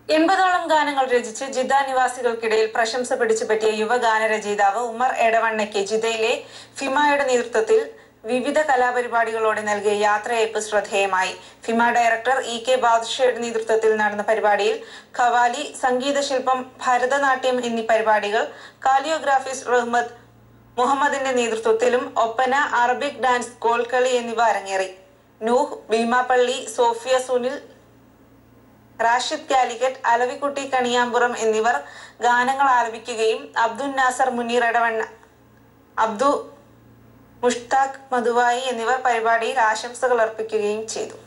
എൺപതോളം ഗാനങ്ങൾ രചിച്ച് ജിദ്ദ നിവാസികൾക്കിടയിൽ പ്രശംസ പിടിച്ചുപറ്റിയ യുവഗാന രചയിതാവ് ഉമർ എടവണ്ണയ്ക്ക് ജിദ്ദയിലെ ഫിമയുടെ നേതൃത്വത്തിൽ വിവിധ കലാപരിപാടികളോടെ നൽകിയ യാത്രയയപ്പ് ശ്രദ്ധേയമായി ഫിമ ഡയറക്ടർ ഇ കെ ബാദുഷയുടെ നേതൃത്വത്തിൽ നടന്ന പരിപാടിയിൽ ഖവാലി സംഗീതശില്പം ഭരതനാട്യം എന്നീ പരിപാടികൾ കാലിയോഗ്രാഫിസ്റ്റ് റഹ്മദ് മുഹമ്മദിന്റെ നേതൃത്വത്തിലും ഒപ്പന അറബിക് ഡാൻസ് കോൽക്കളി എന്നിവ അരങ്ങേറി നൂഹ് ഭീമാപ്പള്ളി സോഫിയ സുനിൽ റാഷിദ് കാലിക്കറ്റ് അലവിക്കുട്ടി കണിയാമ്പുറം എന്നിവർ ഗാനങ്ങൾ ആലപിക്കുകയും അബ്ദുൽ നാസർ മുനീർ എടവണ്ണ അബ്ദു മുഷ്താഖ് മധുവായി എന്നിവർ പരിപാടിയിൽ ആശംസകൾ അർപ്പിക്കുകയും ചെയ്തു